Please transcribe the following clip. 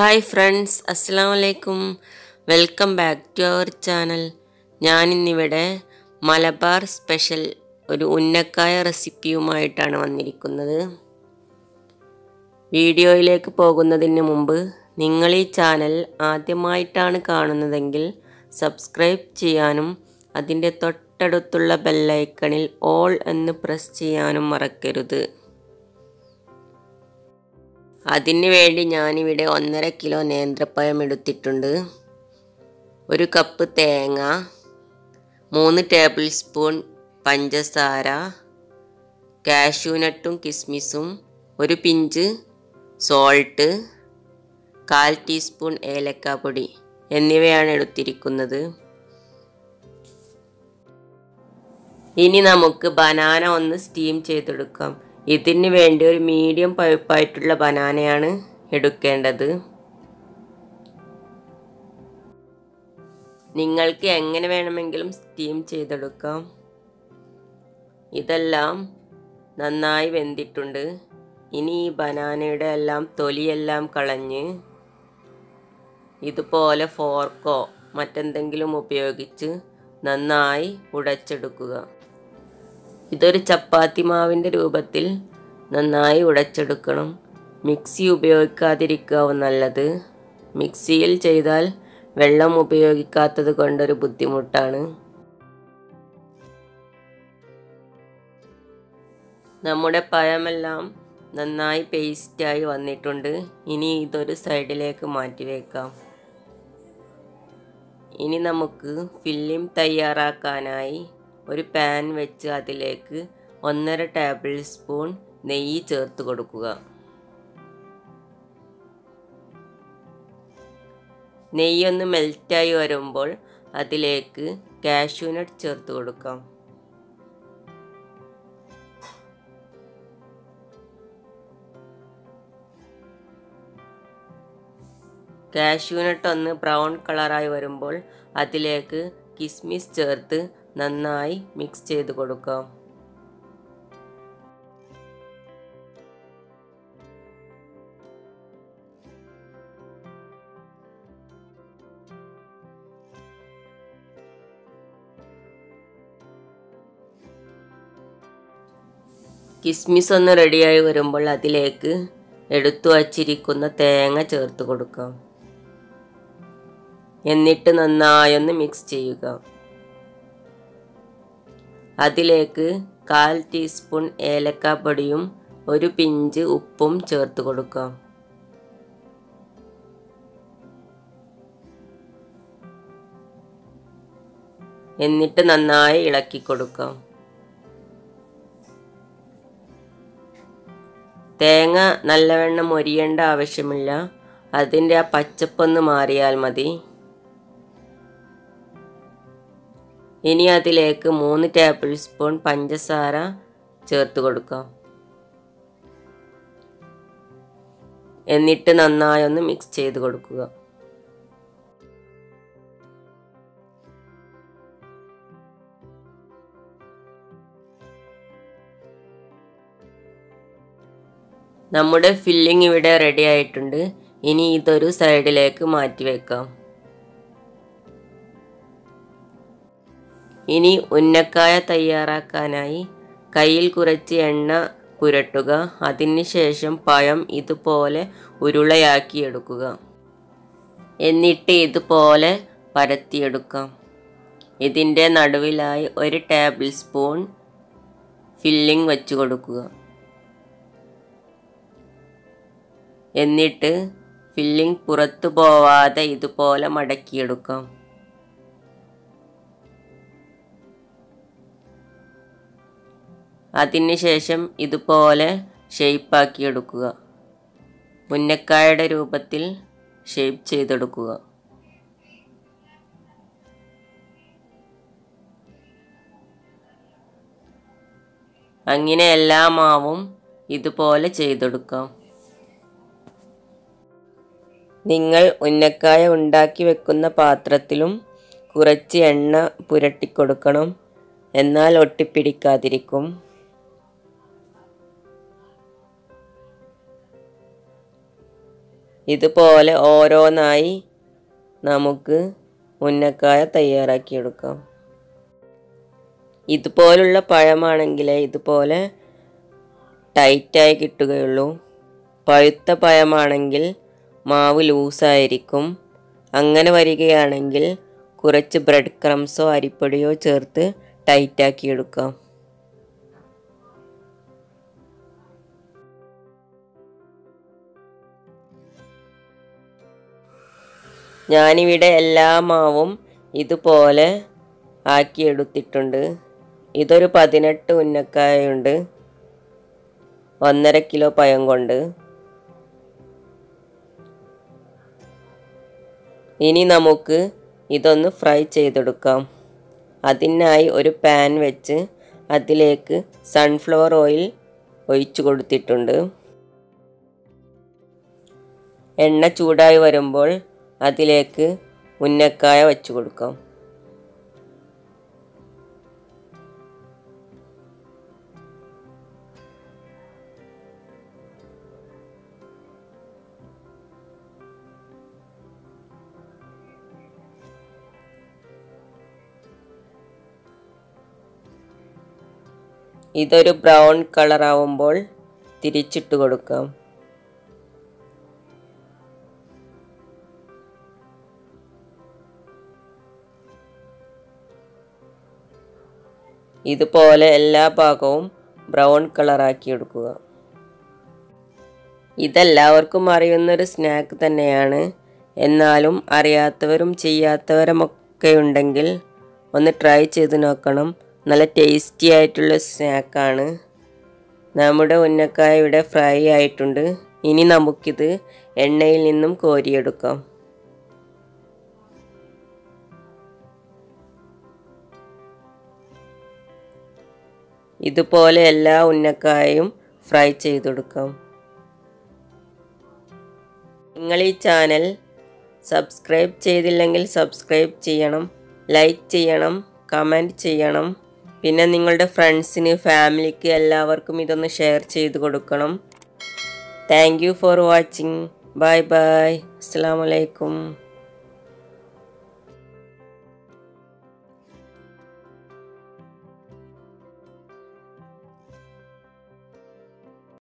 hi friends അസ്സാം വലൈക്കും welcome back to our channel ഞാനിന്നിവിടെ മലബാർ സ്പെഷ്യൽ ഒരു ഉന്നക്കായ റെസിപ്പിയുമായിട്ടാണ് വന്നിരിക്കുന്നത് വീഡിയോയിലേക്ക് പോകുന്നതിന് മുമ്പ് നിങ്ങൾ ഈ ചാനൽ ആദ്യമായിട്ടാണ് കാണുന്നതെങ്കിൽ സബ്സ്ക്രൈബ് ചെയ്യാനും അതിൻ്റെ തൊട്ടടുത്തുള്ള ബെല്ലൈക്കണിൽ ഓൾ എന്ന് പ്രസ് ചെയ്യാനും മറക്കരുത് അതിന് വേണ്ടി ഞാനിവിടെ ഒന്നര കിലോ നേന്ത്രപ്പഴം എടുത്തിട്ടുണ്ട് ഒരു കപ്പ് തേങ്ങ മൂന്ന് ടേബിൾ സ്പൂൺ പഞ്ചസാര കാഷ്യൂനട്ടും കിസ്മിസും ഒരു പിഞ്ച് സോൾട്ട് കാൽ ടീസ്പൂൺ ഏലക്കാപ്പൊടി എന്നിവയാണ് എടുത്തിരിക്കുന്നത് ഇനി നമുക്ക് ബനാന ഒന്ന് സ്റ്റീം ചെയ്തെടുക്കാം ഇതിന് വേണ്ടി ഒരു മീഡിയം പഴുപ്പായിട്ടുള്ള ബനാനയാണ് എടുക്കേണ്ടത് നിങ്ങൾക്ക് എങ്ങനെ വേണമെങ്കിലും സ്റ്റീം ചെയ്തെടുക്കാം ഇതെല്ലാം നന്നായി വെന്തിട്ടുണ്ട് ഇനി ഈ ബനാനയുടെ എല്ലാം തൊലിയെല്ലാം കളഞ്ഞ് ഇതുപോലെ ഫോർക്കോ മറ്റെന്തെങ്കിലും ഉപയോഗിച്ച് നന്നായി ഉടച്ചെടുക്കുക ഇതൊരു ചപ്പാത്തി മാവിൻ്റെ രൂപത്തിൽ നന്നായി ഉടച്ചെടുക്കണം മിക്സി ഉപയോഗിക്കാതിരിക്കാവും നല്ലത് മിക്സിയിൽ ചെയ്താൽ വെള്ളം ഉപയോഗിക്കാത്തത് കൊണ്ടൊരു ബുദ്ധിമുട്ടാണ് നമ്മുടെ പഴമെല്ലാം നന്നായി പേസ്റ്റായി വന്നിട്ടുണ്ട് ഇനി ഇതൊരു സൈഡിലേക്ക് മാറ്റി വയ്ക്കാം ഇനി നമുക്ക് ഫില്ലിംഗ് തയ്യാറാക്കാനായി ഒരു പാൻ വെച്ച് അതിലേക്ക് ഒന്നര ടേബിൾ സ്പൂൺ നെയ്യ് ചേർത്ത് കൊടുക്കുക നെയ്യൊന്ന് മെൽറ്റായി വരുമ്പോൾ അതിലേക്ക് കാഷ്യൂനട്ട് ചേർത്ത് കൊടുക്കാം കാഷ്യൂനട്ട് ഒന്ന് ബ്രൗൺ കളറായി വരുമ്പോൾ അതിലേക്ക് കിസ്മിസ് ചേർത്ത് നന്നായി മിക്സ് ചെയ്ത് കൊടുക്കാം കിസ്മിസ് ഒന്ന് റെഡിയായി വരുമ്പോൾ അതിലേക്ക് എടുത്തു വച്ചിരിക്കുന്ന തേങ്ങ ചേർത്ത് കൊടുക്കാം എന്നിട്ട് നന്നായൊന്ന് മിക്സ് ചെയ്യുക അതിലേക്ക് കാൽ ടീസ്പൂൺ ഏലക്കാപ്പൊടിയും ഒരു പിഞ്ച് ഉപ്പും ചേർത്ത് കൊടുക്കാം എന്നിട്ട് നന്നായി ഇളക്കി കൊടുക്കാം തേങ്ങ നല്ലവണ്ണം മൊരിയേണ്ട ആവശ്യമില്ല അതിൻ്റെ ആ പച്ചപ്പൊന്ന് മാറിയാൽ മതി ഇനി അതിലേക്ക് മൂന്ന് ടേബിൾ സ്പൂൺ പഞ്ചസാര ചേർത്ത് കൊടുക്കാം എന്നിട്ട് നന്നായി ഒന്ന് മിക്സ് ചെയ്ത് കൊടുക്കുക നമ്മുടെ ഫില്ലിംഗ് ഇവിടെ റെഡി ആയിട്ടുണ്ട് ഇനി ഇതൊരു സൈഡിലേക്ക് മാറ്റി വെക്കാം ഇനി ഉന്നക്കായ തയ്യാറാക്കാനായി കയ്യിൽ കുറച്ച് എണ്ണ പുരട്ടുക അതിനുശേഷം പഴം ഇതുപോലെ ഉരുളയാക്കി എടുക്കുക എന്നിട്ട് ഇതുപോലെ പരത്തിയെടുക്കാം ഇതിൻ്റെ നടുവിലായി ഒരു ടേബിൾ സ്പൂൺ ഫില്ലിംഗ് വെച്ച് കൊടുക്കുക എന്നിട്ട് ഫില്ലിംഗ് പുറത്തു പോവാതെ ഇതുപോലെ മടക്കിയെടുക്കാം അതിനുശേഷം ഇതുപോലെ ഷെയ്പ്പാക്കി എടുക്കുക മുന്നക്കായുടെ രൂപത്തിൽ ഷേപ്പ് ചെയ്തെടുക്കുക അങ്ങനെ എല്ലാ മാവും ഇതുപോലെ ചെയ്തെടുക്കാം നിങ്ങൾ ഉന്നക്കായ ഉണ്ടാക്കി വെക്കുന്ന പാത്രത്തിലും കുറച്ച് എണ്ണ പുരട്ടിക്കൊടുക്കണം എന്നാൽ ഒട്ടിപ്പിടിക്കാതിരിക്കും ഇതുപോലെ ഓരോന്നായി നമുക്ക് ഉന്നക്കായ തയ്യാറാക്കിയെടുക്കാം ഇതുപോലുള്ള പഴമാണെങ്കിൽ ഇതുപോലെ ടൈറ്റായി കിട്ടുകയുള്ളൂ പഴുത്ത പഴമാണെങ്കിൽ മാവ് ലൂസായിരിക്കും അങ്ങനെ വരികയാണെങ്കിൽ കുറച്ച് ബ്രെഡ് ക്രംസോ അരിപ്പൊടിയോ ചേർത്ത് ടൈറ്റാക്കി എടുക്കാം ഞാനിവിടെ എല്ലാ മാവും ഇതുപോലെ ആക്കിയെടുത്തിട്ടുണ്ട് ഇതൊരു പതിനെട്ട് ഉന്നക്കായുണ്ട് ഒന്നര കിലോ പഴം കൊണ്ട് ഇനി നമുക്ക് ഇതൊന്ന് ഫ്രൈ ചെയ്തെടുക്കാം അതിനായി ഒരു പാൻ വെച്ച് അതിലേക്ക് സൺഫ്ലവർ ഓയിൽ ഒഴിച്ചു കൊടുത്തിട്ടുണ്ട് എണ്ണ ചൂടായി വരുമ്പോൾ അതിലേക്ക് ഉന്നക്കായ വച്ചു കൊടുക്കാം ഇതൊരു ബ്രൗൺ കളർ ആവുമ്പോൾ തിരിച്ചിട്ട് കൊടുക്കാം ഇതുപോലെ എല്ലാ ഭാഗവും ബ്രൗൺ കളറാക്കി എടുക്കുക ഇതെല്ലാവർക്കും അറിയുന്നൊരു സ്നാക്ക് തന്നെയാണ് എന്നാലും അറിയാത്തവരും ചെയ്യാത്തവരുമൊക്കെ ഉണ്ടെങ്കിൽ ഒന്ന് ട്രൈ ചെയ്ത് നോക്കണം നല്ല ടേസ്റ്റി ആയിട്ടുള്ള സ്നാക്കാണ് നമ്മുടെ ഉന്നക്കായ ഇവിടെ ഫ്രൈ ആയിട്ടുണ്ട് ഇനി നമുക്കിത് എണ്ണയിൽ നിന്നും കോരിയെടുക്കാം ഇതുപോലെ എല്ലാ ഉന്നക്കായും ഫ്രൈ ചെയ്തെടുക്കാം നിങ്ങൾ ഈ ചാനൽ സബ്സ്ക്രൈബ് ചെയ്തില്ലെങ്കിൽ സബ്സ്ക്രൈബ് ചെയ്യണം ലൈക്ക് ചെയ്യണം കമൻറ്റ് ചെയ്യണം പിന്നെ നിങ്ങളുടെ ഫ്രണ്ട്സിന് ഫാമിലിക്ക് എല്ലാവർക്കും ഇതൊന്ന് ഷെയർ ചെയ്ത് കൊടുക്കണം thank you for watching bye bye അസ്സാം വലൈക്കും